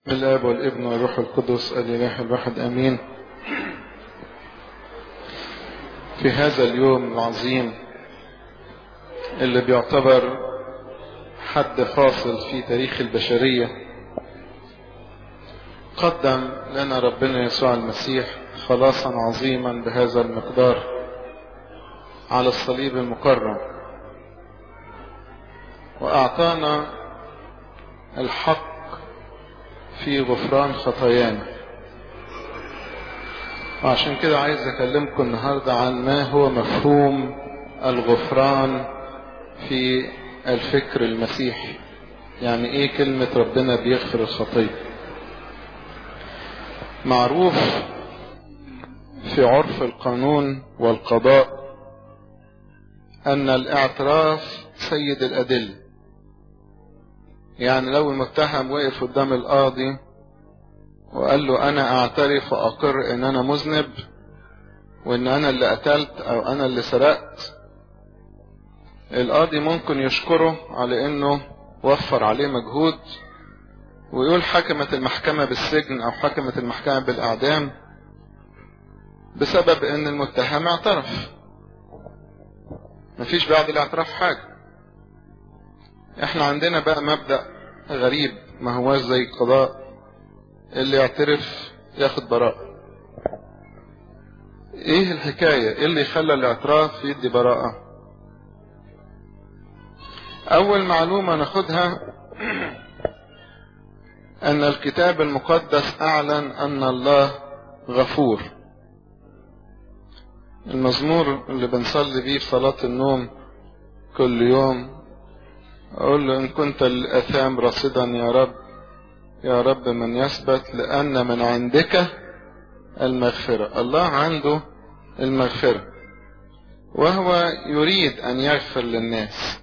الاب والابن والروح القدس الاله الواحد امين في هذا اليوم العظيم اللي بيعتبر حد فاصل في تاريخ البشريه قدم لنا ربنا يسوع المسيح خلاصا عظيما بهذا المقدار على الصليب المكرم واعطانا الحق في غفران خطايانا وعشان كده عايز اكلمكم النهارده عن ما هو مفهوم الغفران في الفكر المسيحي يعني ايه كلمة ربنا بيغفر الخطية معروف في عرف القانون والقضاء ان الاعتراف سيد الادله يعني لو المتهم وقف قدام القاضي وقال له انا اعترف واقر ان انا مذنب وان انا اللي قتلت او انا اللي سرقت القاضي ممكن يشكره على انه وفر عليه مجهود ويقول حكمت المحكمة بالسجن او حكمت المحكمة بالاعدام بسبب ان المتهم اعترف مفيش بعد الاعتراف حاجة احنا عندنا بقى مبدأ غريب ما هواش زي القضاء اللي يعترف ياخد براءة ايه الحكاية ايه اللي يخلى الاعتراف يدي براءة اول معلومة ناخدها ان الكتاب المقدس اعلن ان الله غفور المزمور اللي بنصلي بيه في صلاة النوم كل يوم أقول له إن كنت الأثام رصدا يا رب يا رب من يثبت لأن من عندك المغفرة الله عنده المغفرة وهو يريد أن يغفر للناس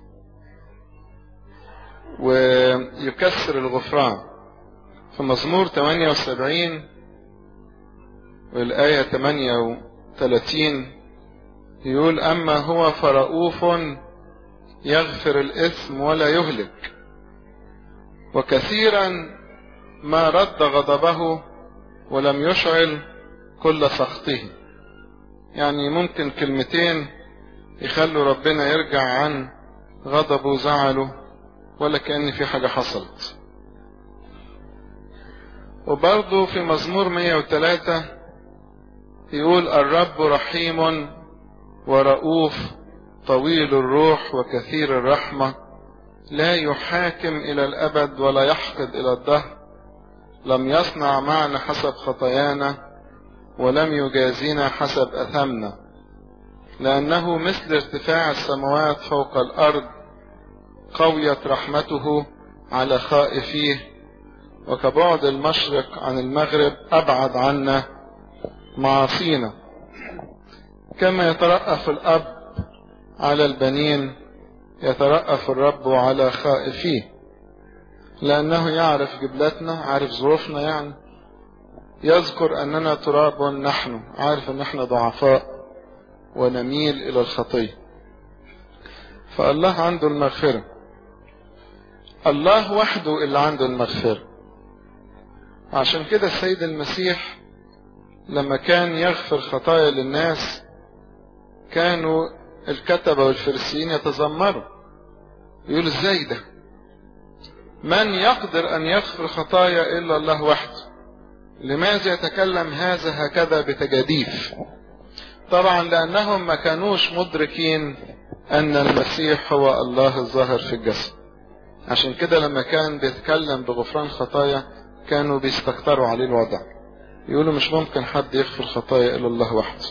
ويكسر الغفران في مزمور 78 والآية 38 يقول أما هو فرؤوف يغفر الإثم ولا يهلك وكثيرا ما رد غضبه ولم يشعل كل سخطه يعني ممكن كلمتين يخلوا ربنا يرجع عن غضبه وزعله ولا كأن في حاجة حصلت وبرضه في مزمور 103 يقول الرب رحيم ورؤوف طويل الروح وكثير الرحمة لا يحاكم إلى الأبد ولا يحقد إلى الدهر لم يصنع معنا حسب خطايانا ولم يجازينا حسب أثمنا لأنه مثل ارتفاع السماوات فوق الأرض قويت رحمته على خائفيه وكبعد المشرق عن المغرب أبعد عنا معاصينا كما يترأف الأب على البنين يترأف الرب على خائفيه لأنه يعرف جبلتنا عارف ظروفنا يعني يذكر أننا تراب نحن عارف أن احنا ضعفاء ونميل إلى الخطية فالله عنده المغفرة الله وحده اللي عنده المغفرة عشان كده السيد المسيح لما كان يغفر خطايا للناس كانوا الكتبة والفرسيين يتذمروا يقول ازاي ده من يقدر ان يغفر خطايا الا الله وحده لماذا يتكلم هذا هكذا بتجاديف طبعا لانهم ما كانوش مدركين ان المسيح هو الله الظاهر في الجسد عشان كده لما كان بيتكلم بغفران خطايا كانوا بيستكتروا عليه الوضع يقولوا مش ممكن حد يغفر خطايا الا الله وحده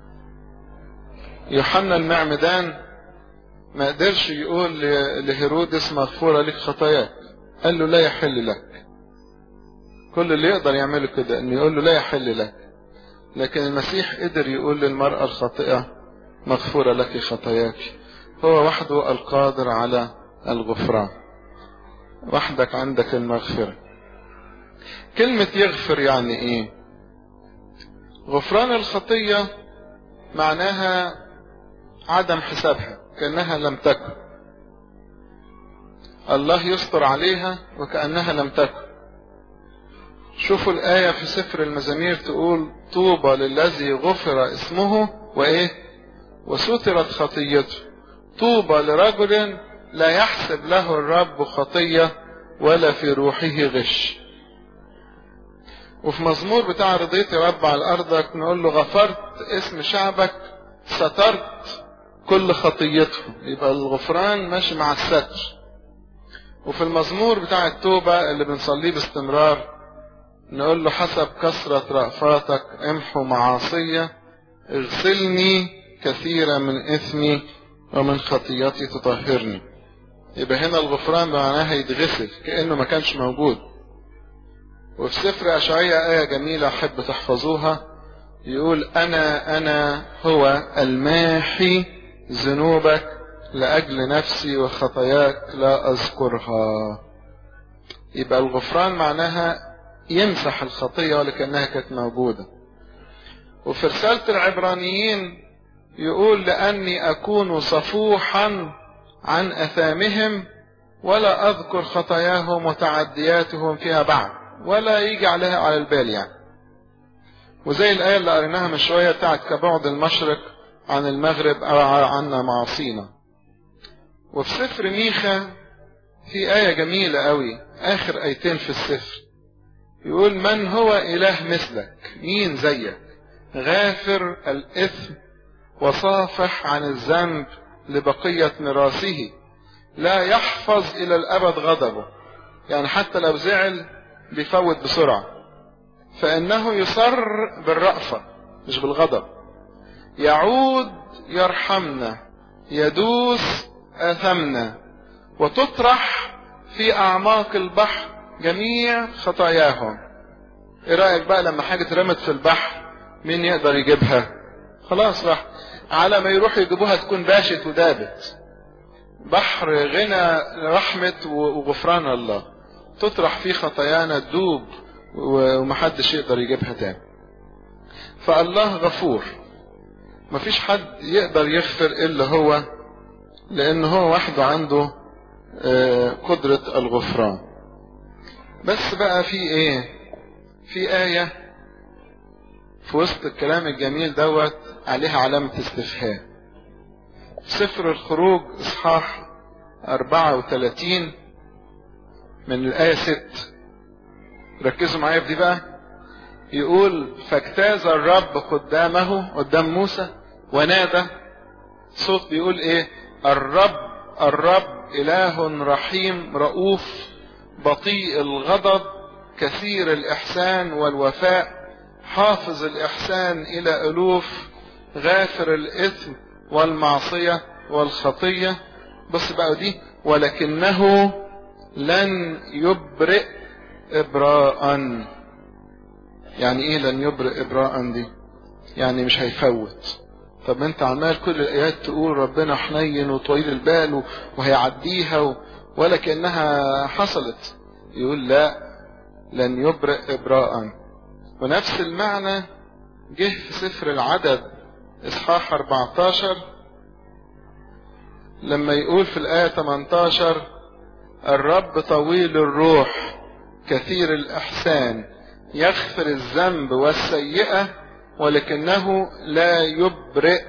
يوحنا المعمدان ما قدرش يقول لهيرودس مغفورة لك خطاياك قال له لا يحل لك كل اللي يقدر يعمله كده انه يقول له لا يحل لك لكن المسيح قدر يقول للمرأة الخاطئة مغفورة لك خطاياك هو وحده القادر على الغفران وحدك عندك المغفرة كلمة يغفر يعني ايه غفران الخطية معناها عدم حسابها كأنها لم تكن الله يستر عليها وكأنها لم تكن شوفوا الآية في سفر المزامير تقول طوبى للذي غفر اسمه وإيه وسترت خطيته طوبى لرجل لا يحسب له الرب خطية ولا في روحه غش وفي مزمور بتاع رضيت يا رب على أرضك نقول له غفرت اسم شعبك سترت كل خطيته يبقى الغفران ماشي مع الستر وفي المزمور بتاع التوبة اللي بنصليه باستمرار نقول له حسب كثرة رأفاتك امحو معاصية اغسلني كثيرا من إثمي ومن خطيتي تطهرني يبقى هنا الغفران معناها يتغسل كأنه ما كانش موجود وفي سفر أشعية آية جميلة أحب تحفظوها يقول أنا أنا هو الماحي ذنوبك لأجل نفسي وخطاياك لا أذكرها يبقى الغفران معناها يمسح الخطية ولكنها كانت موجودة وفي رسالة العبرانيين يقول لأني أكون صفوحا عن أثامهم ولا أذكر خطاياهم وتعدياتهم فيها بعد ولا يجي عليها على البال يعني وزي الآية اللي قريناها من شوية بتاعت كبعد المشرق عن المغرب أو عنا معاصينا وفي سفر ميخا في آية جميلة قوي آخر آيتين في السفر يقول من هو إله مثلك مين زيك غافر الإثم وصافح عن الذنب لبقية ميراثه لا يحفظ إلى الأبد غضبه يعني حتى لو زعل بيفوت بسرعة فإنه يصر بالرأفة مش بالغضب يعود يرحمنا يدوس آثمنا وتطرح في أعماق البحر جميع خطاياهم ايه رأيك بقى لما حاجة اترمت في البحر مين يقدر يجيبها خلاص راح على ما يروح يجيبوها تكون باشت ودابت بحر غنى رحمة وغفران الله تطرح فيه خطايانا تدوب ومحدش يقدر يجيبها تاني فالله غفور مفيش حد يقدر يغفر الا هو لان هو وحده عنده قدرة الغفران بس بقى في ايه في آية في وسط الكلام الجميل دوت عليها علامة استفهام في سفر الخروج اصحاح 34 من الآية 6 ركزوا معايا في دي بقى يقول فاجتاز الرب قدامه قدام موسى ونادى صوت بيقول ايه الرب الرب إله رحيم رؤوف بطيء الغضب كثير الإحسان والوفاء حافظ الإحسان إلى ألوف غافر الإثم والمعصية والخطية بص بقى دي ولكنه لن يبرئ إبراء يعني إيه لن يبرئ إبراء دي يعني مش هيفوت طب انت عمال كل الآيات تقول ربنا حنين وطويل البال وهيعديها و... ولا كأنها حصلت يقول لا لن يبرئ إبراء ونفس المعنى جه في سفر العدد إصحاح 14 لما يقول في الآية 18 الرب طويل الروح كثير الإحسان يغفر الذنب والسيئة ولكنه لا يبرئ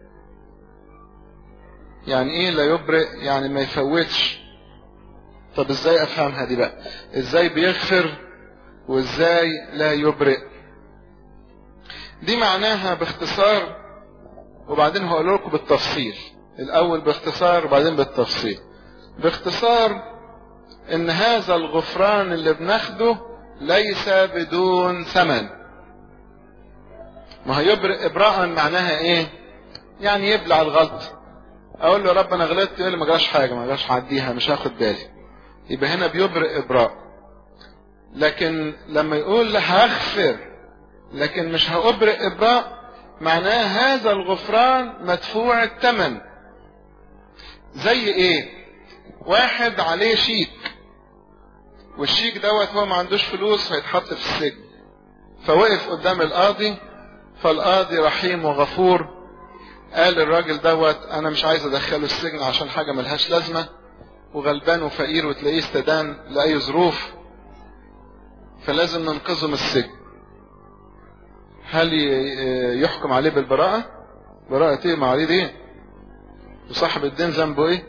يعني ايه لا يبرئ يعني ما يفوتش طب ازاي افهمها دي بقى ازاي بيغفر وازاي لا يبرئ دي معناها باختصار وبعدين هقول لكم بالتفصيل الاول باختصار وبعدين بالتفصيل باختصار ان هذا الغفران اللي بناخده ليس بدون ثمن ما هي يبرئ ابراء معناها ايه يعني يبلع الغلط اقول له رب انا غلطت يقول لي ما جراش حاجه ما جراش هعديها مش هاخد بالي يبقى هنا بيبرئ ابراء لكن لما يقول هغفر لكن مش هأبرئ ابراء معناه هذا الغفران مدفوع الثمن زي ايه واحد عليه شيك والشيك دوت هو ما عندوش فلوس فيتحط في السجن فوقف قدام القاضي فالقاضي رحيم وغفور قال الراجل دوت انا مش عايز ادخله السجن عشان حاجه ملهاش لازمه وغلبان وفقير وتلاقيه استدان لاي ظروف فلازم ننقذه من السجن هل يحكم عليه بالبراءة براءة ايه معاريض ايه وصاحب الدين ذنبه ايه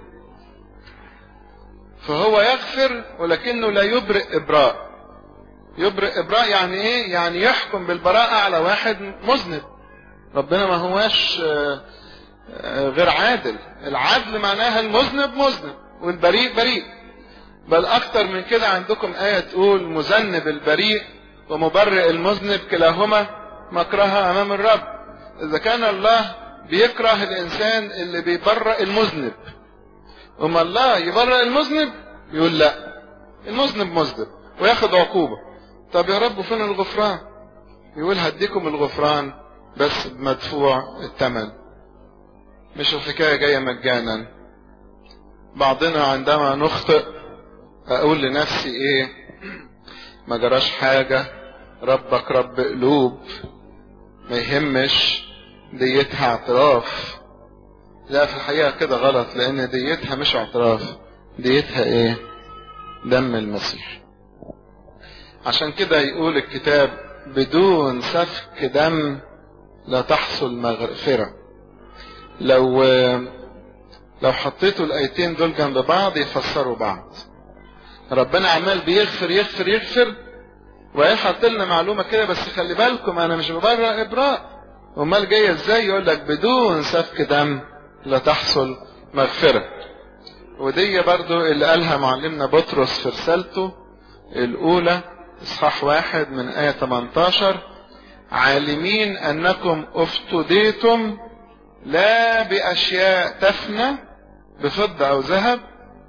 فهو يغفر ولكنه لا يبرئ ابراء يبرئ ابراء يعني ايه يعني يحكم بالبراءة على واحد مذنب ربنا ما هواش غير عادل العدل معناها المذنب مذنب والبريء بريء بل اكتر من كده عندكم آية تقول مذنب البريء ومبرئ المذنب كلاهما مكرها امام الرب اذا كان الله بيكره الانسان اللي بيبرئ المذنب اما الله يبرئ المذنب يقول لا المذنب مذنب وياخد عقوبة طب يا رب فين الغفران يقول هديكم الغفران بس مدفوع الثمن مش الحكاية جاية مجانا بعضنا عندما نخطئ اقول لنفسي ايه ما جراش حاجة ربك رب قلوب ما يهمش ديتها اعتراف لا في الحقيقة كده غلط لان ديتها مش اعتراف ديتها ايه دم المسيح عشان كده يقول الكتاب بدون سفك دم لا تحصل مغفرة لو لو حطيتوا الايتين دول جنب بعض يفسروا بعض ربنا عمال بيغفر يغفر يغفر وهيحط لنا معلومة كده بس خلي بالكم انا مش ببرر ابراء امال جاية ازاي يقول لك بدون سفك دم لا تحصل مغفرة ودي برضو اللي قالها معلمنا بطرس في رسالته الاولى اصحاح واحد من آية 18 عالمين انكم افتديتم لا باشياء تفنى بفضة او ذهب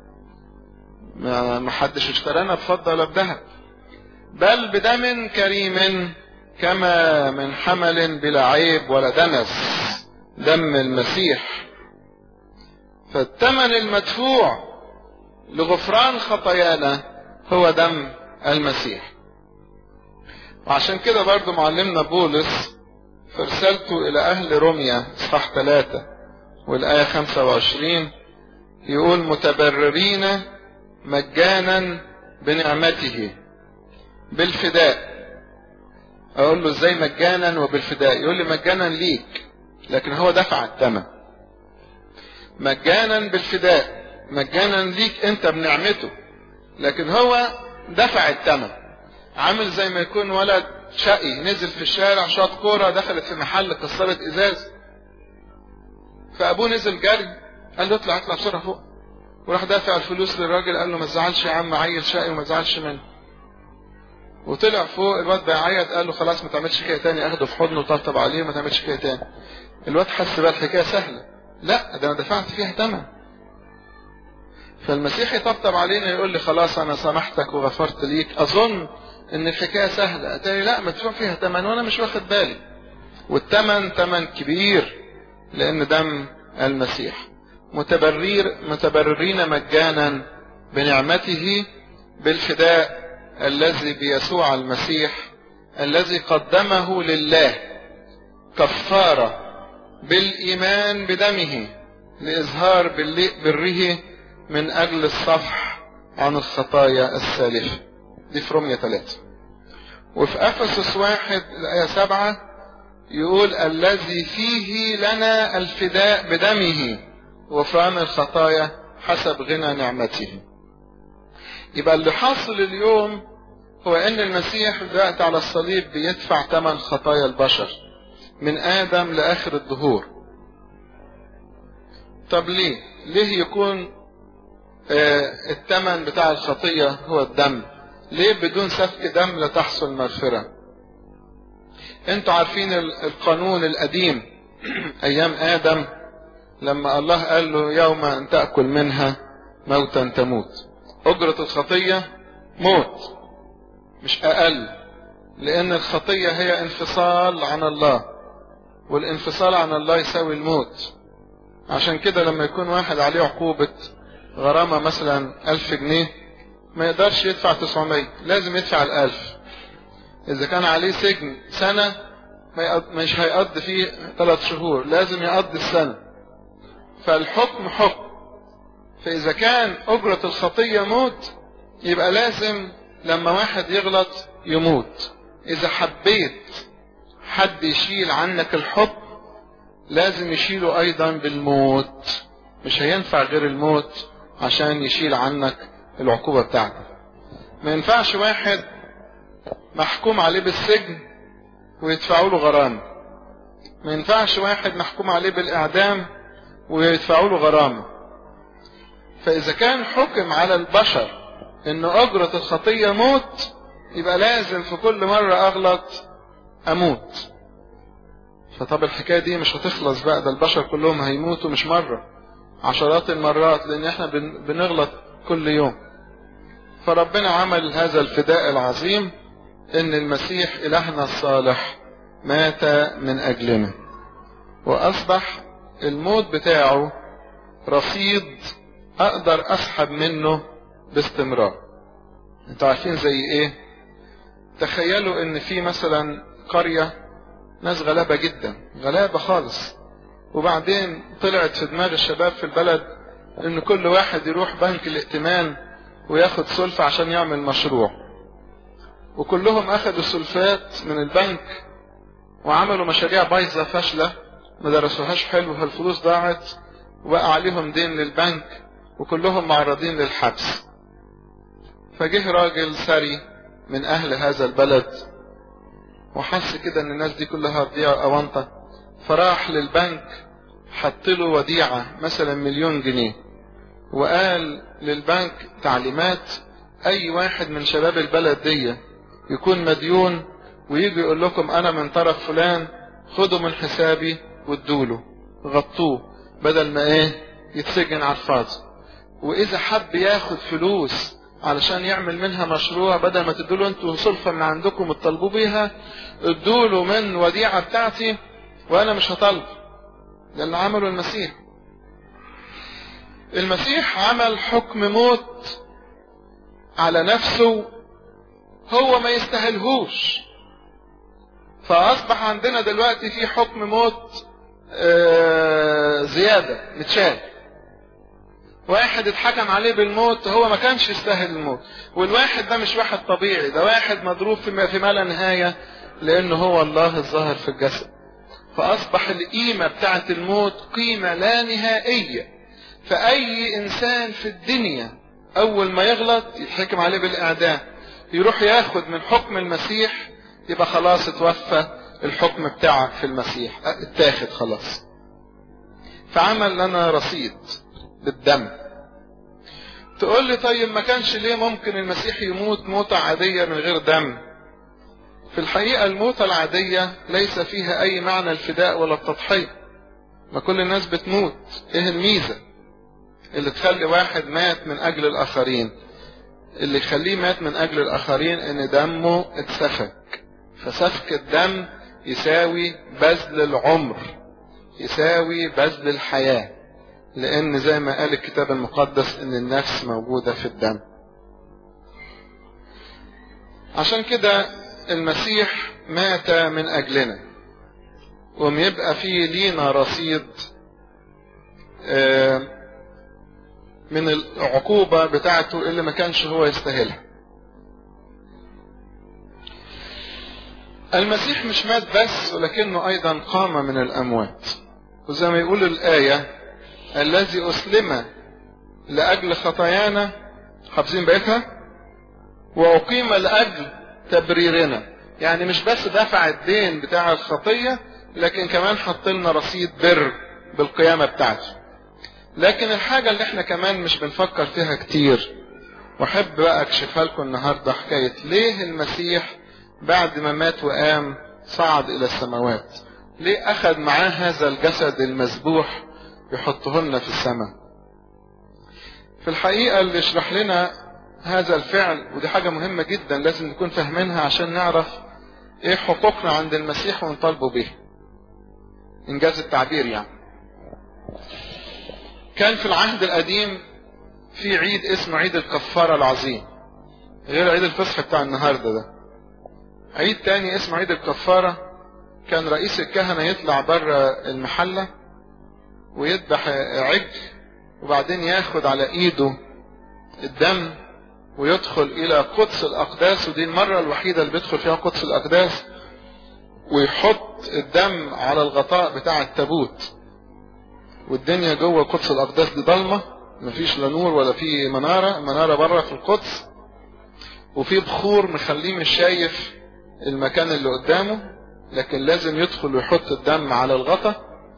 ما حدش اشترانا بفضة ولا بذهب بل بدم كريم كما من حمل بلا عيب ولا دنس دم المسيح فالثمن المدفوع لغفران خطايانا هو دم المسيح وعشان كده برضو معلمنا بولس في رسالته إلى أهل روميا إصحاح 3 والآية 25 يقول متبررين مجانا بنعمته بالفداء اقول له ازاي مجانا وبالفداء يقول لي مجانا ليك لكن هو دفع الثمن مجانا بالفداء مجانا ليك انت بنعمته لكن هو دفع الثمن عامل زي ما يكون ولد شقي نزل في الشارع شاط كوره دخلت في محل كسرت ازاز فابوه نزل جري قال له اطلع اطلع بسرعه فوق وراح دافع الفلوس للراجل قال له ما تزعلش يا عم عيل شقي وما تزعلش منه وطلع فوق الواد بيعيط قال له خلاص ما تعملش كده تاني اخده في حضنه وطبطب عليه وما تعملش كده تاني الواد حس بقى الحكايه سهله لا ده انا دفعت فيها ثمن فالمسيح يطبطب علينا يقول لي خلاص انا سامحتك وغفرت ليك اظن ان الحكايه سهله اتاري لا مدفوع فيها ثمن وانا مش واخد بالي والثمن ثمن كبير لان دم المسيح متبرر متبررين مجانا بنعمته بالفداء الذي بيسوع المسيح الذي قدمه لله كفارة بالإيمان بدمه لإظهار بره من أجل الصفح عن الخطايا السالفة دي في رومية 3 وفي أفسس واحد الآية سبعة يقول الذي فيه لنا الفداء بدمه وغفران الخطايا حسب غنى نعمته يبقى اللي حاصل اليوم هو ان المسيح دلوقتي على الصليب بيدفع ثمن خطايا البشر من ادم لاخر الدهور طب ليه ليه يكون آه الثمن بتاع الخطيه هو الدم ليه بدون سفك دم لا تحصل مغفره انتوا عارفين القانون القديم ايام ادم لما الله قال له يوم ان تاكل منها موتا تموت اجره الخطيه موت مش اقل لان الخطيه هي انفصال عن الله والانفصال عن الله يساوي الموت عشان كده لما يكون واحد عليه عقوبة غرامة مثلا ألف جنيه ما يقدرش يدفع تسعمية لازم يدفع الألف إذا كان عليه سجن سنة مش هيقضي فيه ثلاث شهور لازم يقضي السنة فالحكم حكم فإذا كان أجرة الخطية موت يبقى لازم لما واحد يغلط يموت اذا حبيت حد يشيل عنك الحب لازم يشيله ايضا بالموت مش هينفع غير الموت عشان يشيل عنك العقوبة بتاعتك ما ينفعش واحد محكوم عليه بالسجن ويدفعوا له غرامة ما ينفعش واحد محكوم عليه بالإعدام ويدفعوا له غرامة فإذا كان حكم على البشر إن أجرة الخطية موت يبقى لازم في كل مرة أغلط أموت فطب الحكاية دي مش هتخلص بقى ده البشر كلهم هيموتوا مش مرة عشرات المرات لأن احنا بنغلط كل يوم فربنا عمل هذا الفداء العظيم ان المسيح الهنا الصالح مات من اجلنا واصبح الموت بتاعه رصيد اقدر اسحب منه باستمرار انتوا عارفين زي ايه تخيلوا ان في مثلا قرية ناس غلابة جدا غلابة خالص وبعدين طلعت في دماغ الشباب في البلد ان كل واحد يروح بنك الائتمان وياخد سلفة عشان يعمل مشروع وكلهم اخدوا سلفات من البنك وعملوا مشاريع بايظة فاشلة ما درسوهاش حلو فالفلوس ضاعت وبقى عليهم دين للبنك وكلهم معرضين للحبس فجه راجل ثري من اهل هذا البلد وحس كده ان الناس دي كلها هتضيع اونطه فراح للبنك حط له وديعة مثلا مليون جنيه وقال للبنك تعليمات اي واحد من شباب البلد دي يكون مديون ويجي يقول لكم انا من طرف فلان خدوا من حسابي وادوله غطوه بدل ما ايه يتسجن على الفاضي واذا حب ياخد فلوس علشان يعمل منها مشروع بدل ما تدوله انتوا سلفة من عندكم تطلبوا بيها ادوله من وديعة بتاعتي وانا مش هطلب ده اللي عمله المسيح المسيح عمل حكم موت على نفسه هو ما يستاهلهوش فاصبح عندنا دلوقتي في حكم موت آه زيادة متشال واحد اتحكم عليه بالموت هو ما كانش يستاهل الموت والواحد ده مش واحد طبيعي ده واحد مضروب في ما لا نهاية لانه هو الله الظاهر في الجسد فاصبح القيمة بتاعت الموت قيمة لا نهائية فاي انسان في الدنيا اول ما يغلط يتحكم عليه بالاعدام يروح ياخد من حكم المسيح يبقى خلاص اتوفى الحكم بتاعك في المسيح اتاخد خلاص فعمل لنا رصيد بالدم تقول لي طيب ما كانش ليه ممكن المسيح يموت موتة عادية من غير دم في الحقيقة الموتة العادية ليس فيها أي معنى الفداء ولا التضحية ما كل الناس بتموت ايه الميزة اللي تخلي واحد مات من أجل الآخرين اللي يخليه مات من أجل الآخرين إن دمه اتسفك فسفك الدم يساوي بذل العمر يساوي بذل الحياة لأن زي ما قال الكتاب المقدس إن النفس موجودة في الدم عشان كده المسيح مات من أجلنا ويبقى فيه لينا رصيد من العقوبة بتاعته اللي ما كانش هو يستاهلها المسيح مش مات بس ولكنه أيضا قام من الأموات وزي ما يقول الآية الذي أسلم لأجل خطايانا حافظين بقيتها وأقيم لأجل تبريرنا يعني مش بس دفع الدين بتاع الخطية لكن كمان حط لنا رصيد بر بالقيامة بتاعته لكن الحاجة اللي احنا كمان مش بنفكر فيها كتير واحب بقى اكشفها لكم النهاردة حكاية ليه المسيح بعد ما مات وقام صعد الى السماوات ليه اخذ معاه هذا الجسد المذبوح يحطه لنا في السماء في الحقيقة اللي يشرح لنا هذا الفعل ودي حاجة مهمة جدا لازم نكون فاهمينها عشان نعرف ايه حقوقنا عند المسيح ونطالبه به انجاز التعبير يعني كان في العهد القديم في عيد اسمه عيد الكفارة العظيم غير عيد الفصح بتاع النهاردة ده عيد تاني اسمه عيد الكفارة كان رئيس الكهنة يطلع بره المحلة ويذبح عجل وبعدين ياخد على ايده الدم ويدخل الى قدس الاقداس ودي المرة الوحيدة اللي بيدخل فيها قدس الاقداس ويحط الدم على الغطاء بتاع التابوت والدنيا جوه قدس الاقداس دي ضلمة مفيش لا نور ولا في منارة المنارة بره في القدس وفي بخور مخليه مش شايف المكان اللي قدامه لكن لازم يدخل ويحط الدم على الغطا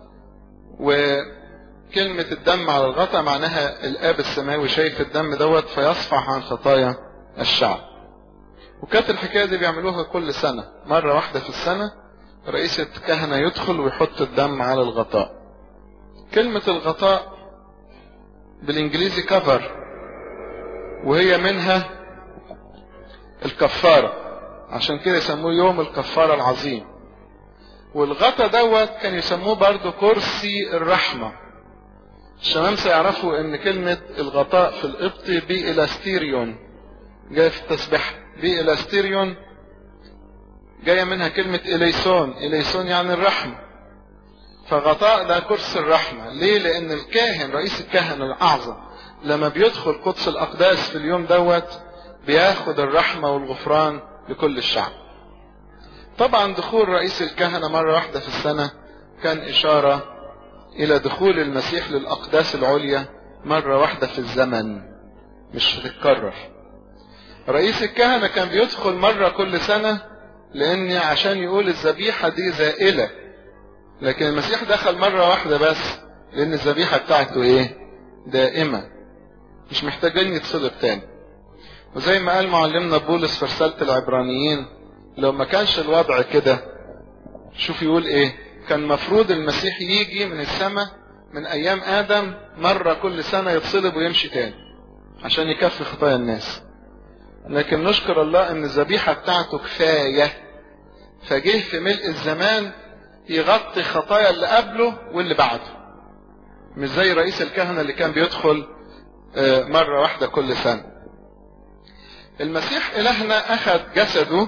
وكلمة الدم على الغطا معناها الآب السماوي شايف الدم دوت فيصفح عن خطايا الشعب وكانت الحكاية دي بيعملوها كل سنة مرة واحدة في السنة رئيس الكهنة يدخل ويحط الدم على الغطاء كلمة الغطاء بالانجليزي كفر وهي منها الكفارة عشان كده يسموه يوم الكفارة العظيم والغطا دوت كان يسموه برضو كرسي الرحمة الشمامسة يعرفوا ان كلمة الغطاء في القبطي بي الاستيريون جاية في التسبيح بي الاستيريون جاية منها كلمة إليسون إليسون يعني الرحمة فغطاء ده كرسي الرحمة ليه لأن الكاهن رئيس الكهنة الأعظم لما بيدخل قدس الأقداس في اليوم دوت بياخد الرحمة والغفران لكل الشعب طبعا دخول رئيس الكهنة مرة واحدة في السنة كان إشارة إلى دخول المسيح للأقداس العليا مرة واحدة في الزمن مش هتتكرر رئيس الكهنة كان بيدخل مرة كل سنة لأن عشان يقول الذبيحة دي زائلة لكن المسيح دخل مرة واحدة بس لأن الذبيحة بتاعته إيه؟ دائمة مش محتاجين يتصلب تاني وزي ما قال معلمنا بولس في رسالة العبرانيين لو ما كانش الوضع كده شوف يقول ايه كان مفروض المسيح يجي من السماء من ايام ادم مرة كل سنة يتصلب ويمشي تاني عشان يكفي خطايا الناس لكن نشكر الله ان الذبيحة بتاعته كفاية فجه في ملء الزمان يغطي خطايا اللي قبله واللي بعده مش زي رئيس الكهنة اللي كان بيدخل مرة واحدة كل سنة المسيح إلهنا أخذ جسده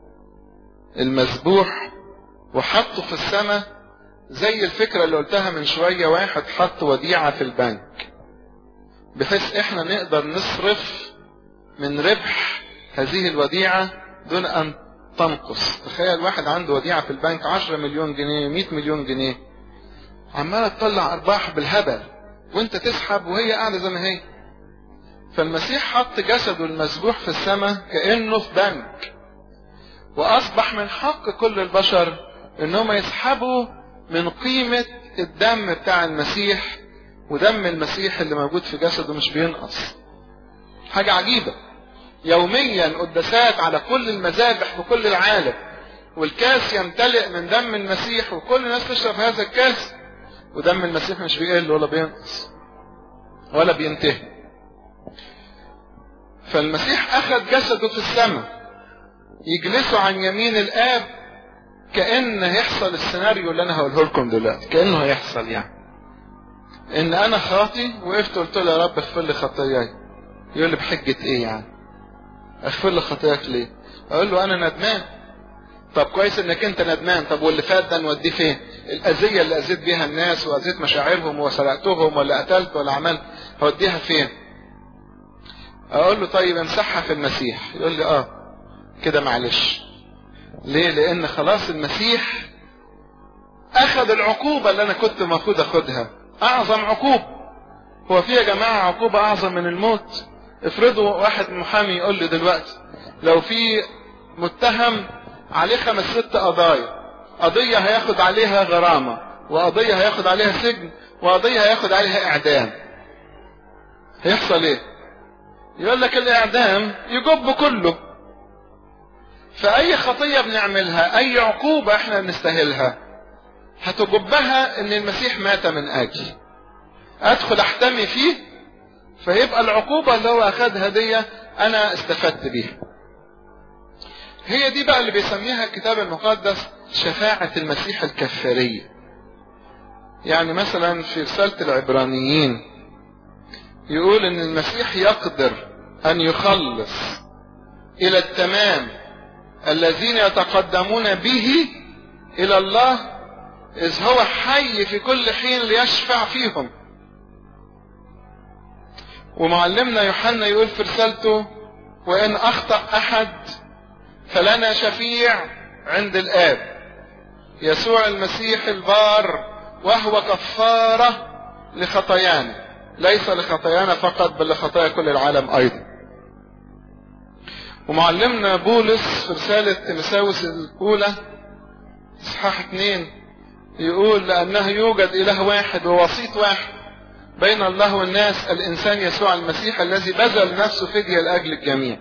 المذبوح وحطه في السماء زي الفكرة اللي قلتها من شوية واحد حط وديعة في البنك بحيث احنا نقدر نصرف من ربح هذه الوديعة دون ان تنقص تخيل واحد عنده وديعة في البنك 10 مليون جنيه 100 مليون جنيه عمالة تطلع ارباح بالهبل وانت تسحب وهي قاعدة زي ما هي فالمسيح حط جسده المذبوح في السماء كأنه في بنك واصبح من حق كل البشر انهم يسحبوا من قيمة الدم بتاع المسيح ودم المسيح اللي موجود في جسده مش بينقص حاجة عجيبة يوميا قداسات على كل المذابح في كل العالم والكاس يمتلئ من دم المسيح وكل الناس تشرب هذا الكاس ودم المسيح مش بيقل ولا بينقص ولا بينتهي فالمسيح اخذ جسده في السماء يجلسوا عن يمين الاب كأن هيحصل السيناريو اللي انا هقوله لكم دلوقتي كأنه هيحصل يعني ان انا خاطي وقفت قلت له يا رب اغفر لي خطاياي يقول لي بحجة ايه يعني اغفر لي خطاياك ليه اقول له انا ندمان طب كويس انك انت ندمان طب واللي فات ده نوديه فين الاذية اللي اذيت بيها الناس واذيت مشاعرهم وسرقتهم ولا قتلت ولا عملت هوديها فين اقول له طيب امسحها في المسيح يقول لي اه كده معلش ليه لان خلاص المسيح اخذ العقوبة اللي انا كنت المفروض اخدها اعظم عقوبة هو في يا جماعة عقوبة اعظم من الموت افرضوا واحد محامي يقول لي دلوقتي لو في متهم عليه خمس ست قضايا قضية هياخد عليها غرامة وقضية هياخد عليها سجن وقضية هياخد عليها اعدام هيحصل ايه يقول لك الاعدام يجب كله فاي خطية بنعملها اي عقوبة احنا بنستاهلها هتجبها ان المسيح مات من اجلي ادخل احتمي فيه فيبقى العقوبة اللي هو اخدها دي انا استفدت بيها هي دي بقى اللي بيسميها الكتاب المقدس شفاعة المسيح الكفارية يعني مثلا في رسالة العبرانيين يقول ان المسيح يقدر ان يخلص الى التمام الذين يتقدمون به الى الله اذ هو حي في كل حين ليشفع فيهم ومعلمنا يوحنا يقول في رسالته وإن أخطأ أحد فلنا شفيع عند الآب يسوع المسيح البار وهو كفارة لخطايانا ليس لخطايانا فقط بل لخطايا كل العالم أيضا ومعلمنا بولس في رسالة تيمساوس الأولى إصحاح اثنين يقول لأنه يوجد إله واحد ووسيط واحد بين الله والناس الإنسان يسوع المسيح الذي بذل نفسه فدية لأجل الجميع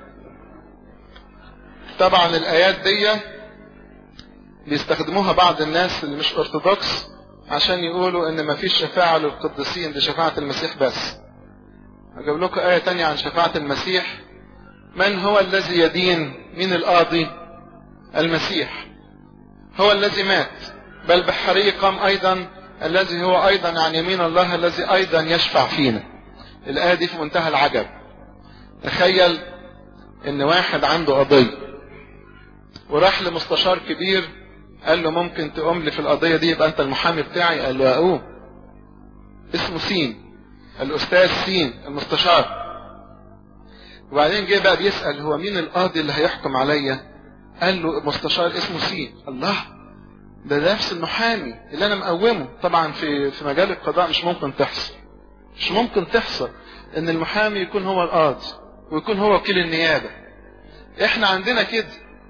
طبعا الآيات دي بيستخدموها بعض الناس اللي مش أرثوذكس عشان يقولوا إن مفيش شفاعة للقديسين دي شفاعة المسيح بس أجيب لكم آية تانية عن شفاعة المسيح من هو الذي يدين من القاضي المسيح هو الذي مات بل بحري قام أيضا الذي هو أيضا عن يمين الله الذي أيضا يشفع فينا الآية دي في منتهى العجب تخيل إن واحد عنده قضية وراح لمستشار كبير قال له ممكن تقوم لي في القضية دي يبقى أنت المحامي بتاعي قال له أقوم اسمه سين الأستاذ سين المستشار وبعدين جه بقى بيسأل هو مين القاضي اللي هيحكم عليا قال له مستشار اسمه سين الله ده نفس المحامي اللي انا مقومه طبعا في في مجال القضاء مش ممكن تحصل مش ممكن تحصل ان المحامي يكون هو القاضي ويكون هو وكيل النيابه احنا عندنا كده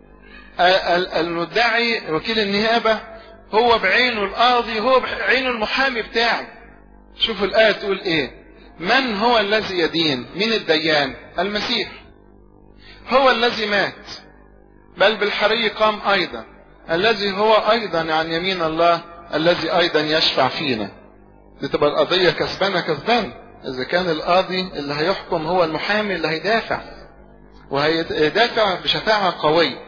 المدعي وكيل النيابه هو بعينه القاضي هو بعينه المحامي بتاعي شوفوا الايه تقول ايه من هو الذي يدين من الديان المسيح هو الذي مات بل بالحري قام ايضا الذي هو ايضا عن يمين الله الذي ايضا يشفع فينا دي تبقى القضية كسبانة كسبان اذا كان القاضي اللي هيحكم هو المحامي اللي هيدافع وهيدافع بشفاعة قوية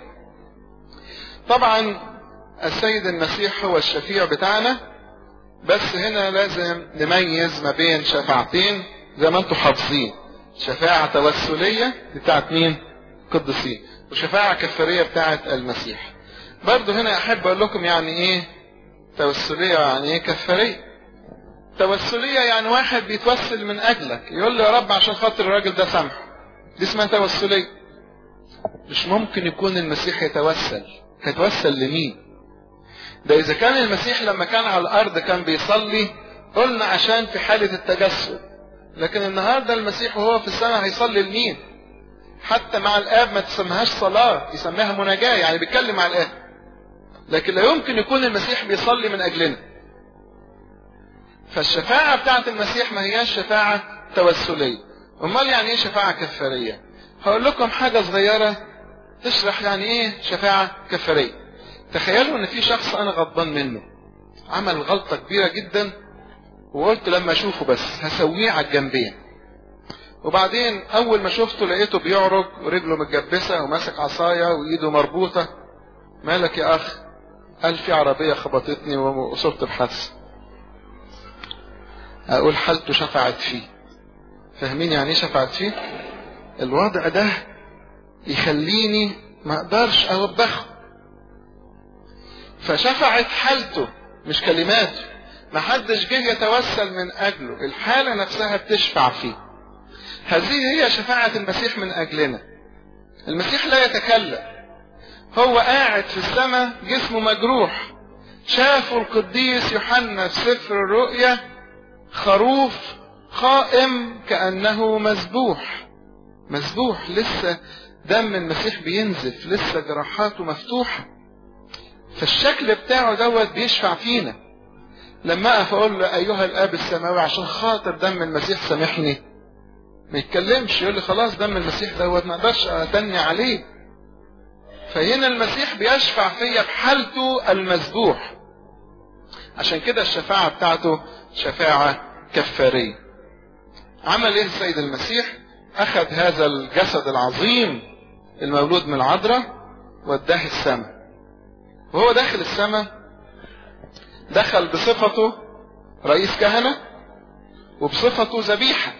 طبعا السيد المسيح هو الشفيع بتاعنا بس هنا لازم نميز ما بين شفاعتين زي ما انتم حافظين شفاعة توسلية بتاعت مين قدسين وشفاعة كفارية بتاعت المسيح برضو هنا احب اقول لكم يعني ايه توسلية يعني ايه كفارية توسلية يعني واحد بيتوسل من اجلك يقول له يا رب عشان خاطر الراجل ده سامحه دي اسمها توسلية مش ممكن يكون المسيح يتوسل هيتوسل لمين ده اذا كان المسيح لما كان على الارض كان بيصلي قلنا عشان في حالة التجسد لكن النهاردة المسيح وهو في السماء هيصلي لمين حتى مع الاب ما تسميهاش صلاة يسميها مناجاة يعني بيتكلم مع الاب لكن لا يمكن يكون المسيح بيصلي من اجلنا فالشفاعة بتاعت المسيح ما هياش شفاعة توسلية امال يعني ايه شفاعة كفارية هقول لكم حاجة صغيرة تشرح يعني ايه شفاعة كفارية تخيلوا ان في شخص انا غضبان منه عمل غلطة كبيرة جدا وقلت لما اشوفه بس هسويه على الجنبين وبعدين اول ما شفته لقيته بيعرج ورجله متجبسة وماسك عصاية وايده مربوطة مالك يا اخ قال في عربية خبطتني وصرت بحادثة اقول حالته شفعت فيه فاهمين يعني ايه شفعت فيه الوضع ده يخليني ما اقدرش اوبخه فشفعت حالته مش كلماته ما حدش جه يتوسل من اجله الحالة نفسها بتشفع فيه هذه هي شفاعة المسيح من اجلنا المسيح لا يتكلم هو قاعد في السماء جسمه مجروح شافوا القديس يوحنا في سفر الرؤيا خروف قائم كأنه مذبوح مذبوح لسه دم المسيح بينزف لسه جراحاته مفتوحة فالشكل بتاعه دوت بيشفع فينا لما اقف اقول له ايها الاب السماوي عشان خاطر دم المسيح سامحني ما يتكلمش يقول لي خلاص دم المسيح دوت ما اقدرش اتني عليه فهنا المسيح بيشفع فيا بحالته المذبوح عشان كده الشفاعة بتاعته شفاعة كفارية عمل ايه السيد المسيح اخذ هذا الجسد العظيم المولود من العذراء وداه السماء وهو داخل السماء دخل بصفته رئيس كهنة وبصفته ذبيحة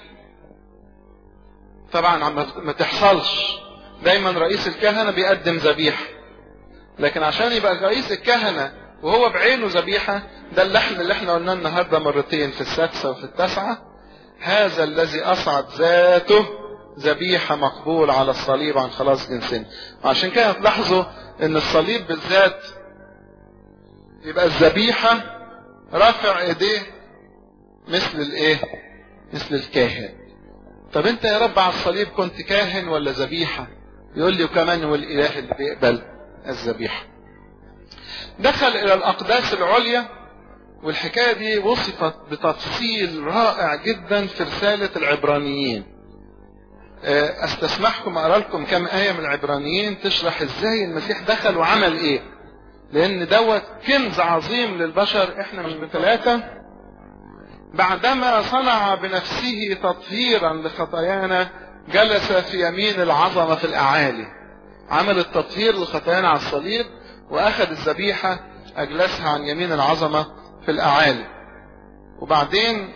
طبعا ما تحصلش دايما رئيس الكهنة بيقدم ذبيحة لكن عشان يبقى رئيس الكهنة وهو بعينه ذبيحة ده اللحن اللي احنا قلناه النهاردة مرتين في السادسة وفي التاسعة هذا الذي أصعد ذاته ذبيحة مقبول على الصليب عن خلاص جنسنا عشان كده تلاحظوا ان الصليب بالذات يبقى الذبيحة رافع ايديه مثل الايه مثل الكاهن طب انت يا رب على الصليب كنت كاهن ولا ذبيحة يقول لي وكمان هو الاله اللي بيقبل الذبيحة دخل الى الاقداس العليا والحكاية دي وصفت بتفصيل رائع جدا في رسالة العبرانيين استسمحكم اقرا لكم كم آية من العبرانيين تشرح ازاي المسيح دخل وعمل ايه لان دوت كنز عظيم للبشر احنا مش بثلاثة بعدما صنع بنفسه تطهيرا لخطايانا جلس في يمين العظمة في الاعالي عمل التطهير لخطايانا على الصليب واخذ الذبيحة اجلسها عن يمين العظمة في الاعالي وبعدين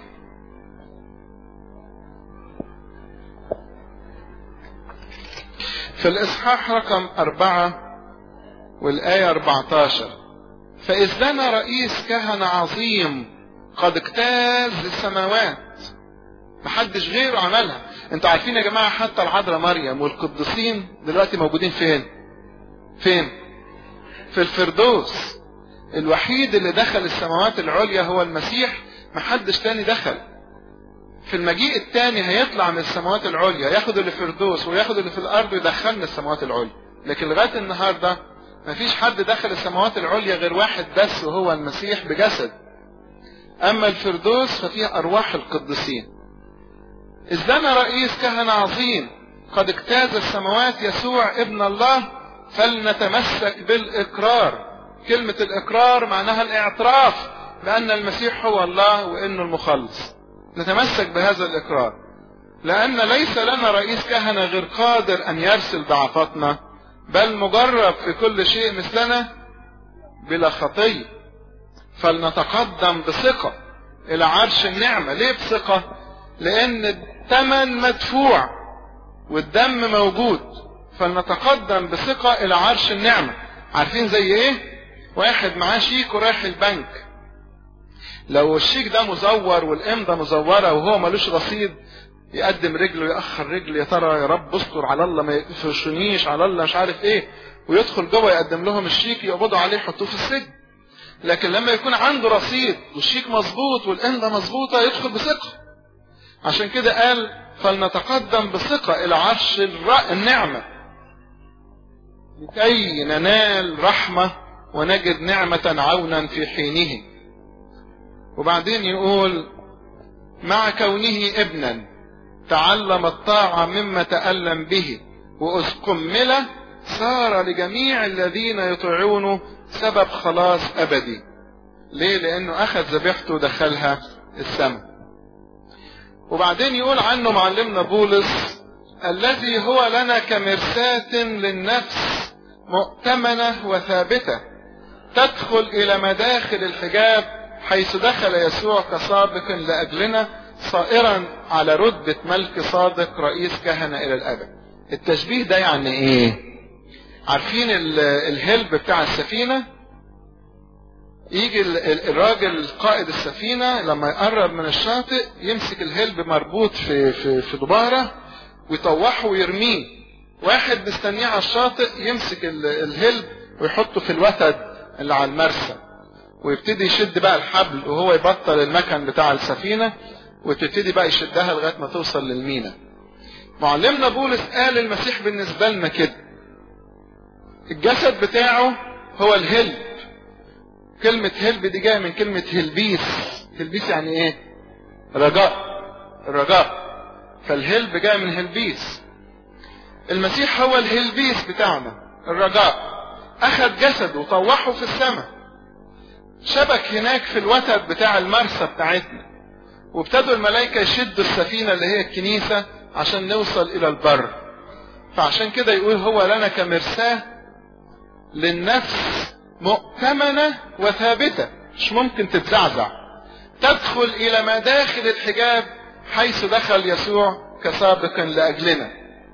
في الاصحاح رقم اربعة والاية 14 فاذ لنا رئيس كهنة عظيم قد اجتاز السماوات محدش غيره عملها انتوا عارفين يا جماعة حتى العذراء مريم والقديسين دلوقتي موجودين فين فين في الفردوس الوحيد اللي دخل السماوات العليا هو المسيح محدش تاني دخل في المجيء الثاني هيطلع من السماوات العليا ياخد اللي في الفردوس وياخد اللي في الارض ويدخلنا السماوات العليا لكن لغايه النهارده مفيش حد دخل السماوات العليا غير واحد بس وهو المسيح بجسد اما الفردوس ففيه ارواح القديسين اذ لنا رئيس كهنة عظيم قد اجتاز السماوات يسوع ابن الله فلنتمسك بالاقرار كلمة الاقرار معناها الاعتراف بان المسيح هو الله وانه المخلص نتمسك بهذا الاقرار لان ليس لنا رئيس كهنة غير قادر ان يرسل ضعفاتنا بل مجرب في كل شيء مثلنا بلا خطية فلنتقدم بثقة الى عرش النعمة ليه بثقة لان الثمن مدفوع والدم موجود فلنتقدم بثقة الى عرش النعمة عارفين زي ايه واحد معاه شيك ورايح البنك لو الشيك ده مزور والامضة مزورة وهو ملوش رصيد يقدم رجله يأخر رجل يا ترى يا رب استر على الله ما يقفشنيش على الله مش عارف ايه ويدخل جوه يقدم لهم الشيك يقبضوا عليه يحطوه في السجن لكن لما يكون عنده رصيد والشيك مظبوط والامضة مظبوطة يدخل بثقة عشان كده قال فلنتقدم بثقة الى عرش النعمة لكي ننال رحمة ونجد نعمة عونا في حينه وبعدين يقول مع كونه ابنا تعلم الطاعة مما تألم به وإذ كمل صار لجميع الذين يطيعونه سبب خلاص أبدي ليه لأنه أخذ ذبيحته ودخلها السماء وبعدين يقول عنه معلمنا بولس الذي هو لنا كمرساة للنفس مؤتمنة وثابتة تدخل إلى مداخل الحجاب حيث دخل يسوع كسابق لأجلنا صائرا على رتبة ملك صادق رئيس كهنة إلى الأبد التشبيه ده يعني إيه عارفين الهلب بتاع السفينة يجي الراجل قائد السفينة لما يقرب من الشاطئ يمسك الهلب مربوط في في في دبارة ويطوحه ويرميه واحد مستنيه على الشاطئ يمسك الهلب ويحطه في الوتد اللي على المرسى ويبتدي يشد بقى الحبل وهو يبطل المكن بتاع السفينة وتبتدي بقى يشدها لغاية ما توصل للمينا معلمنا بولس قال المسيح بالنسبة لنا كده الجسد بتاعه هو الهلب كلمة هلب دي جاية من كلمة هلبيس هلبيس يعني ايه رجاء الرجاء فالهلب جاي من هلبيس المسيح هو الهلبيس بتاعنا الرجاء اخذ جسد وطوحه في السماء شبك هناك في الوتد بتاع المرسى بتاعتنا وابتدوا الملائكة يشدوا السفينة اللي هي الكنيسة عشان نوصل الى البر فعشان كده يقول هو لنا كمرساة للنفس مؤتمنة وثابتة مش ممكن تتزعزع تدخل الى مداخل الحجاب حيث دخل يسوع كسابق لاجلنا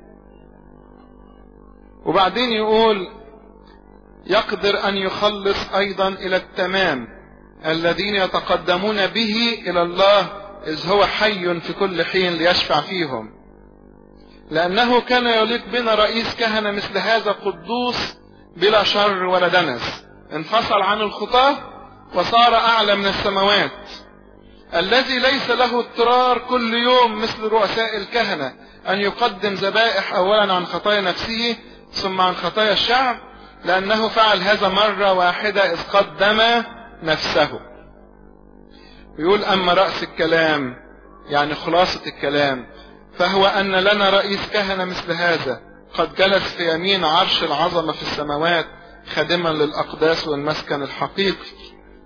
وبعدين يقول يقدر ان يخلص ايضا الى التمام الذين يتقدمون به الى الله اذ هو حي في كل حين ليشفع فيهم لأنه كان يليق بنا رئيس كهنة مثل هذا قدوس بلا شر ولا دنس انفصل عن الخطاة وصار أعلى من السماوات الذي ليس له اضطرار كل يوم مثل رؤساء الكهنة أن يقدم ذبائح أولا عن خطايا نفسه ثم عن خطايا الشعب لأنه فعل هذا مرة واحدة إذ قدم نفسه يقول أما رأس الكلام يعني خلاصة الكلام فهو أن لنا رئيس كهنة مثل هذا قد جلس في يمين عرش العظمة في السماوات خادما للأقداس والمسكن الحقيقي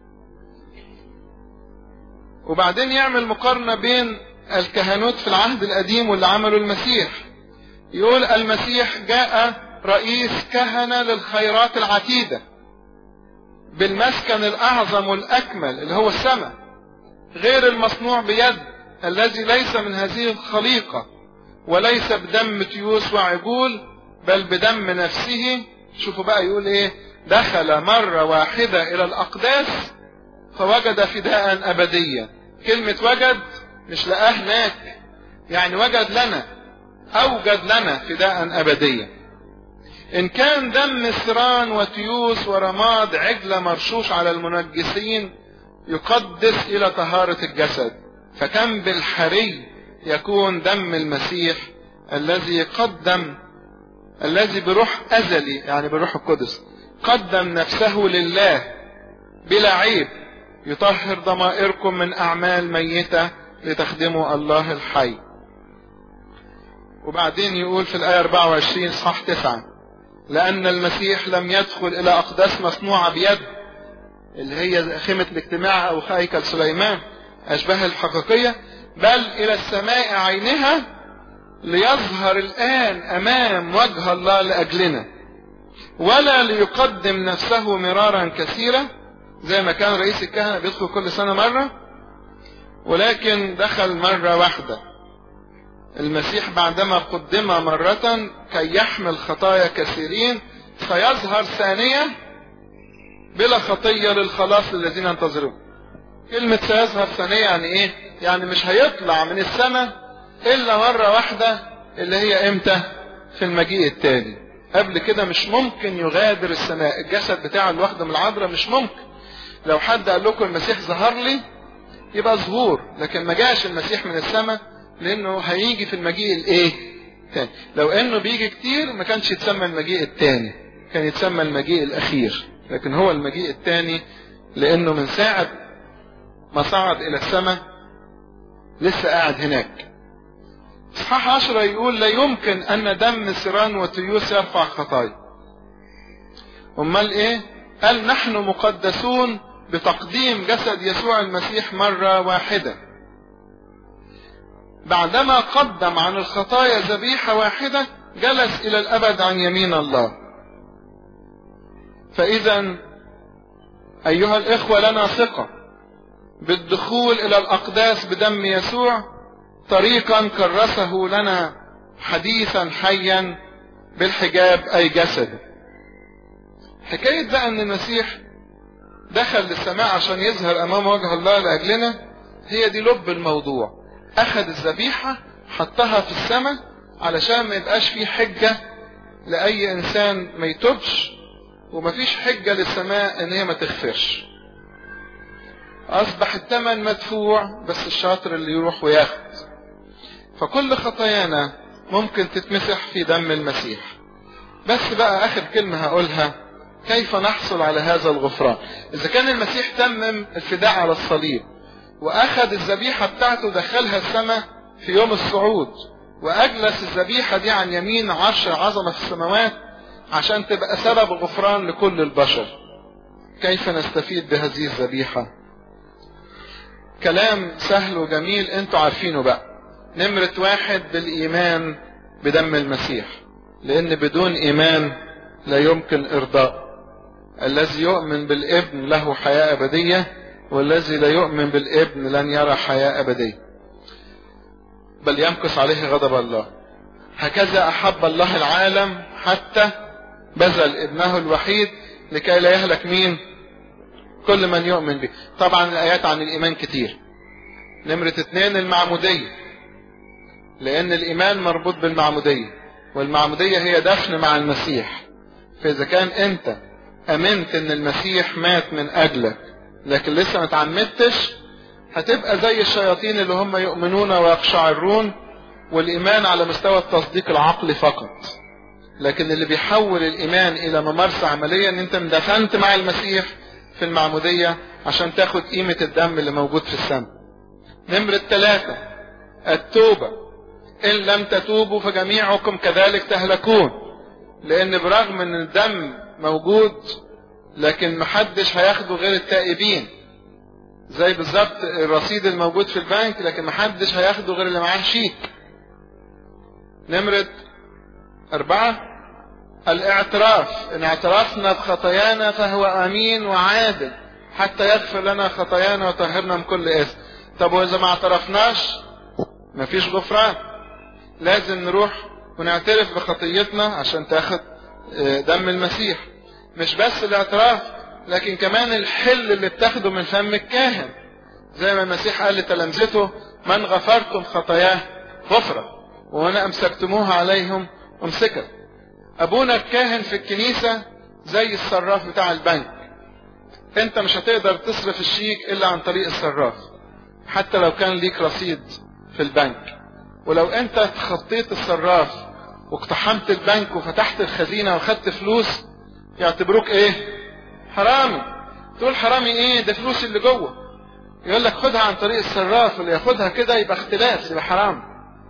وبعدين يعمل مقارنة بين الكهنوت في العهد القديم واللي عمله المسيح يقول المسيح جاء رئيس كهنة للخيرات العتيدة بالمسكن الأعظم والأكمل اللي هو السماء غير المصنوع بيد الذي ليس من هذه الخليقة وليس بدم تيوس وعجول بل بدم نفسه شوفوا بقى يقول ايه دخل مرة واحدة الى الاقداس فوجد فداء ابديا كلمة وجد مش لقاه هناك يعني وجد لنا اوجد لنا فداء ابديا ان كان دم سران وتيوس ورماد عجل مرشوش على المنجسين يقدس الى طهارة الجسد فكم بالحري يكون دم المسيح الذي قدم الذي بروح ازلي يعني بروح القدس قدم نفسه لله بلا عيب يطهر ضمائركم من اعمال ميتة لتخدموا الله الحي وبعدين يقول في الآية 24 صح 9 لأن المسيح لم يدخل إلى أقداس مصنوعة بيد اللي هي خيمة الاجتماع أو هيكل سليمان أشباه الحقيقية بل إلى السماء عينها ليظهر الآن أمام وجه الله لأجلنا ولا ليقدم نفسه مرارا كثيرا زي ما كان رئيس الكهنة بيدخل كل سنة مرة ولكن دخل مرة واحدة المسيح بعدما قدم مرة كي يحمل خطايا كثيرين فيظهر ثانية بلا خطية للخلاص للذين ينتظرون كلمة سيظهر ثانية يعني ايه يعني مش هيطلع من السماء الا مرة واحدة اللي هي امتى في المجيء التاني قبل كده مش ممكن يغادر السماء الجسد بتاع الواخدة من العذراء مش ممكن لو حد قال لكم المسيح ظهر لي يبقى ظهور لكن ما جاش المسيح من السماء لانه هيجي في المجيء الايه تاني لو انه بيجي كتير ما كانش يتسمى المجيء التاني كان يتسمى المجيء الاخير لكن هو المجيء التاني لانه من ساعة ما صعد الى السماء لسه قاعد هناك اصحاح عشرة يقول لا يمكن ان دم سيران وتيوس يرفع خطايا امال ايه قال نحن مقدسون بتقديم جسد يسوع المسيح مرة واحدة بعدما قدم عن الخطايا ذبيحة واحدة جلس إلى الأبد عن يمين الله فإذا أيها الإخوة لنا ثقة بالدخول إلى الأقداس بدم يسوع طريقا كرسه لنا حديثا حيا بالحجاب أي جسد حكاية بقى أن المسيح دخل للسماء عشان يظهر أمام وجه الله لأجلنا هي دي لب الموضوع أخذ الذبيحة حطها في السماء علشان ما يبقاش فيه حجة لأي إنسان ما يتوبش ومفيش حجة للسماء إن هي ما تغفرش أصبح الثمن مدفوع بس الشاطر اللي يروح وياخد فكل خطايانا ممكن تتمسح في دم المسيح بس بقى آخر كلمة هقولها كيف نحصل على هذا الغفران إذا كان المسيح تمم الفداء على الصليب وأخذ الذبيحة بتاعته دخلها السماء في يوم الصعود وأجلس الذبيحة دي عن يمين عرش عظمة في السماوات عشان تبقى سبب غفران لكل البشر كيف نستفيد بهذه الذبيحة كلام سهل وجميل انتوا عارفينه بقى نمرة واحد بالإيمان بدم المسيح لأن بدون إيمان لا يمكن إرضاء الذي يؤمن بالابن له حياة أبدية والذي لا يؤمن بالابن لن يرى حياة أبدية بل يمكث عليه غضب الله هكذا أحب الله العالم حتى بذل ابنه الوحيد لكي لا يهلك مين كل من يؤمن به طبعا الآيات عن الإيمان كتير نمرة اتنين المعمودية لان الايمان مربوط بالمعمودية والمعمودية هي دفن مع المسيح فاذا كان انت امنت ان المسيح مات من اجلك لكن لسه ما تعمدتش هتبقى زي الشياطين اللي هم يؤمنون ويقشعرون والايمان على مستوى التصديق العقلي فقط لكن اللي بيحول الايمان الى ممارسة عملية ان انت اندفنت مع المسيح في المعمودية عشان تاخد قيمة الدم اللي موجود في السماء نمرة ثلاثة التوبة ان لم تتوبوا فجميعكم كذلك تهلكون لان برغم ان الدم موجود لكن محدش هياخده غير التائبين زي بالظبط الرصيد الموجود في البنك لكن محدش هياخده غير اللي معاه شيك نمرة أربعة الاعتراف إن اعترفنا بخطايانا فهو أمين وعادل حتى يغفر لنا خطايانا ويطهرنا من كل إثم طب وإذا ما اعترفناش مفيش غفران لازم نروح ونعترف بخطيتنا عشان تاخد دم المسيح مش بس الاعتراف لكن كمان الحل اللي بتاخده من فم الكاهن زي ما المسيح قال لتلامذته من غفرتم خطاياه غفرة ومن امسكتموها عليهم امسكت ابونا الكاهن في الكنيسة زي الصراف بتاع البنك انت مش هتقدر تصرف الشيك الا عن طريق الصراف حتى لو كان ليك رصيد في البنك ولو انت تخطيت الصراف واقتحمت البنك وفتحت الخزينة واخدت فلوس يعتبروك ايه حرامي تقول حرامي ايه ده فلوس اللي جوه يقول لك خدها عن طريق الصراف اللي ياخدها كده يبقى اختلاس يبقى حرام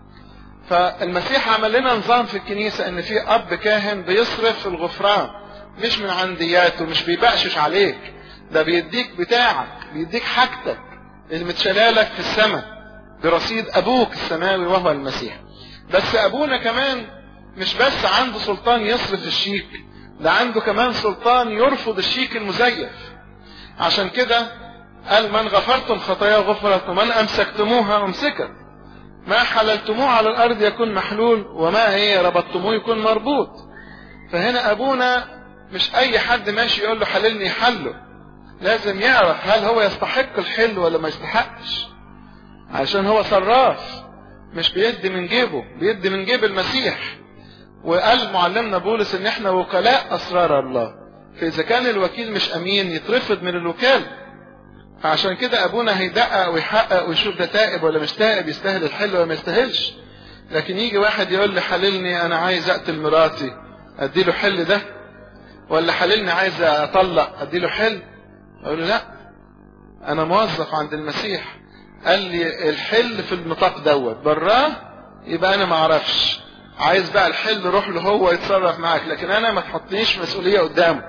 فالمسيح عمل لنا نظام في الكنيسة ان في اب كاهن بيصرف في الغفران مش من عندياته مش بيبقشش عليك ده بيديك بتاعك بيديك حاجتك اللي متشلالك في السماء برصيد ابوك السماوي وهو المسيح بس ابونا كمان مش بس عنده سلطان يصرف الشيك ده عنده كمان سلطان يرفض الشيك المزيف عشان كده قال من غفرتم خطايا غفرت ومن امسكتموها امسكت ما حللتموه على الارض يكون محلول وما هي ربطتموه يكون مربوط فهنا ابونا مش اي حد ماشي يقول له حللني حله لازم يعرف هل هو يستحق الحل ولا ما يستحقش عشان هو صراف مش بيدي من جيبه بيدي من جيب المسيح وقال معلمنا بولس ان احنا وكلاء اسرار الله فاذا كان الوكيل مش امين يترفض من الوكاله فعشان كده ابونا هيدقق ويحقق ويشوف ده تائب ولا مش تائب يستاهل الحل ولا ما يستاهلش لكن يجي واحد يقول لي حللني انا عايز اقتل مراتي اديله حل ده ولا حللني عايز اطلق اديله حل اقول له لا انا موظف عند المسيح قال لي الحل في النطاق دوت براه يبقى انا ما اعرفش عايز بقى الحل روح له هو يتصرف معاك لكن انا ما تحطنيش مسؤوليه قدامه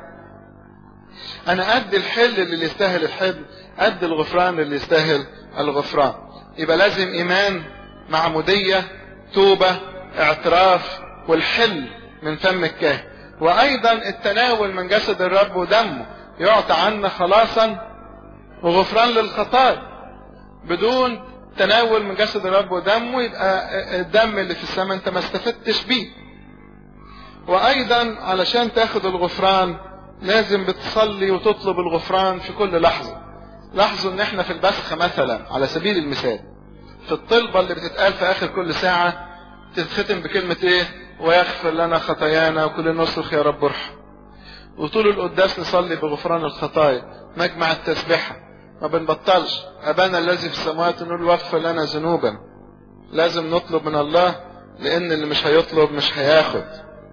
انا قد الحل اللي يستاهل الحل قد الغفران اللي يستاهل الغفران يبقى لازم ايمان معموديه توبه اعتراف والحل من فم الكاهن وايضا التناول من جسد الرب ودمه يعطى عنا خلاصا وغفران للخطايا بدون تناول من جسد الرب ودمه يبقى الدم اللي في السماء انت ما استفدتش بيه وايضا علشان تاخد الغفران لازم بتصلي وتطلب الغفران في كل لحظة لاحظوا ان احنا في البسخة مثلا على سبيل المثال في الطلبة اللي بتتقال في اخر كل ساعة تتختم بكلمة ايه ويغفر لنا خطايانا وكل نصرخ يا رب ارحم وطول القداس نصلي بغفران الخطايا مجمع التسبيحة ما بنبطلش ابانا الذي في السماوات نقول واغفر لنا ذنوبا لازم نطلب من الله لان اللي مش هيطلب مش هياخد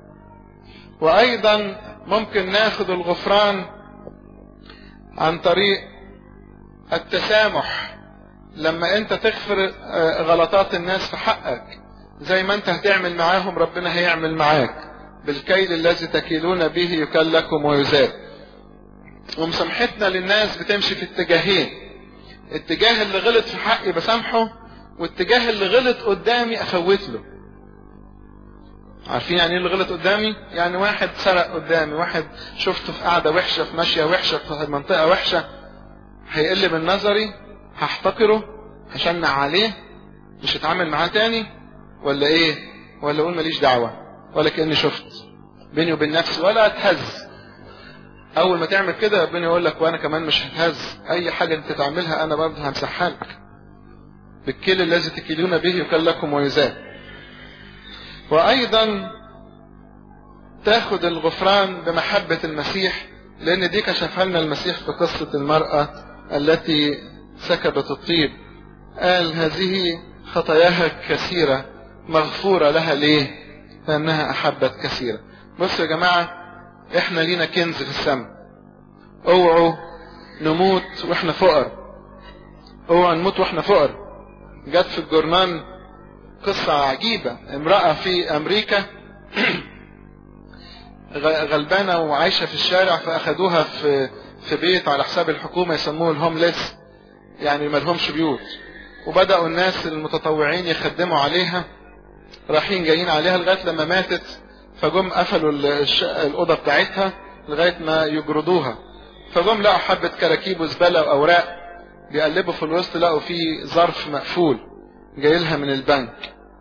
وايضا ممكن ناخد الغفران عن طريق التسامح لما انت تغفر غلطات الناس في حقك زي ما انت هتعمل معاهم ربنا هيعمل معاك بالكيل الذي تكيلون به يكل لكم ويزاد ومسامحتنا للناس بتمشي في اتجاهين اتجاه اللي غلط في حقي بسامحه واتجاه اللي غلط قدامي افوت له عارفين يعني ايه اللي غلط قدامي يعني واحد سرق قدامي واحد شفته في قاعدة وحشة في ماشية وحشة في منطقة وحشة هيقل من نظري هحتقره هشنع عليه مش هتعامل معاه تاني ولا ايه ولا اقول ماليش دعوة ولا كأني شفت بيني وبين نفسي ولا اتهز اول ما تعمل كده ربنا يقول لك وانا كمان مش هتهز اي حاجة انت تعملها انا برضه همسحها لك بالكيل الذي تكيلون به يكل لكم ويزاد وايضا تاخد الغفران بمحبة المسيح لان دي كشفها لنا المسيح في قصة المرأة التي سكبت الطيب قال هذه خطاياها كثيرة مغفورة لها ليه لانها احبت كثيرا بصوا يا جماعة احنا لينا كنز في السماء اوعوا نموت واحنا فقر اوعوا نموت واحنا فقر جت في الجورنان قصة عجيبة امرأة في امريكا غلبانة وعايشة في الشارع فاخدوها في في بيت على حساب الحكومة يسموه الهومليس يعني ما لهمش بيوت وبدأوا الناس المتطوعين يخدموا عليها رايحين جايين عليها لغاية لما ماتت فجم قفلوا الأوضة بتاعتها لغاية ما يجردوها فجم لقوا حبة كراكيب وزبالة وأوراق بيقلبوا في الوسط لقوا فيه ظرف مقفول جاي لها من البنك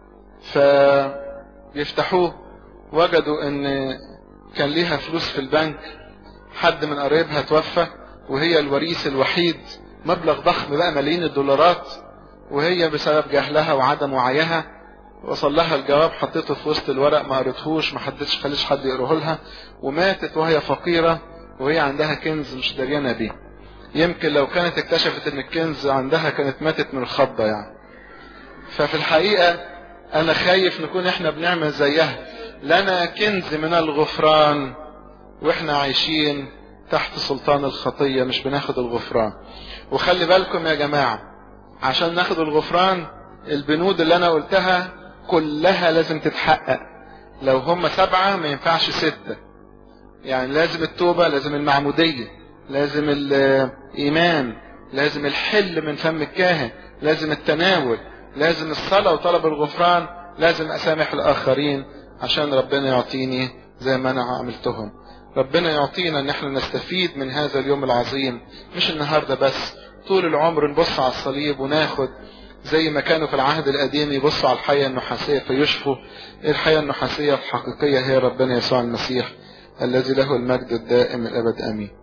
فبيفتحوه وجدوا ان كان ليها فلوس في البنك حد من قرايبها توفى وهي الوريث الوحيد مبلغ ضخم بقى ملايين الدولارات وهي بسبب جهلها وعدم وعيها وصل لها الجواب حطيته في وسط الورق ما قريتهوش ما حدش خليش حد يقراه لها وماتت وهي فقيرة وهي عندها كنز مش دريانة بيه يمكن لو كانت اكتشفت ان الكنز عندها كانت ماتت من الخضة يعني ففي الحقيقة انا خايف نكون احنا بنعمل زيها لنا كنز من الغفران واحنا عايشين تحت سلطان الخطية مش بناخد الغفران وخلي بالكم يا جماعة عشان ناخد الغفران البنود اللي انا قلتها كلها لازم تتحقق لو هم سبعة ما ينفعش ستة يعني لازم التوبة لازم المعمودية لازم الإيمان لازم الحل من فم الكاهن لازم التناول لازم الصلاة وطلب الغفران لازم أسامح الآخرين عشان ربنا يعطيني زي ما أنا عملتهم ربنا يعطينا ان احنا نستفيد من هذا اليوم العظيم مش النهاردة بس طول العمر نبص على الصليب وناخد زي ما كانوا في العهد القديم يبصوا على الحياة النحاسية فيشفوا الحياة النحاسية الحقيقية هي ربنا يسوع المسيح الذي له المجد الدائم الأبد آمين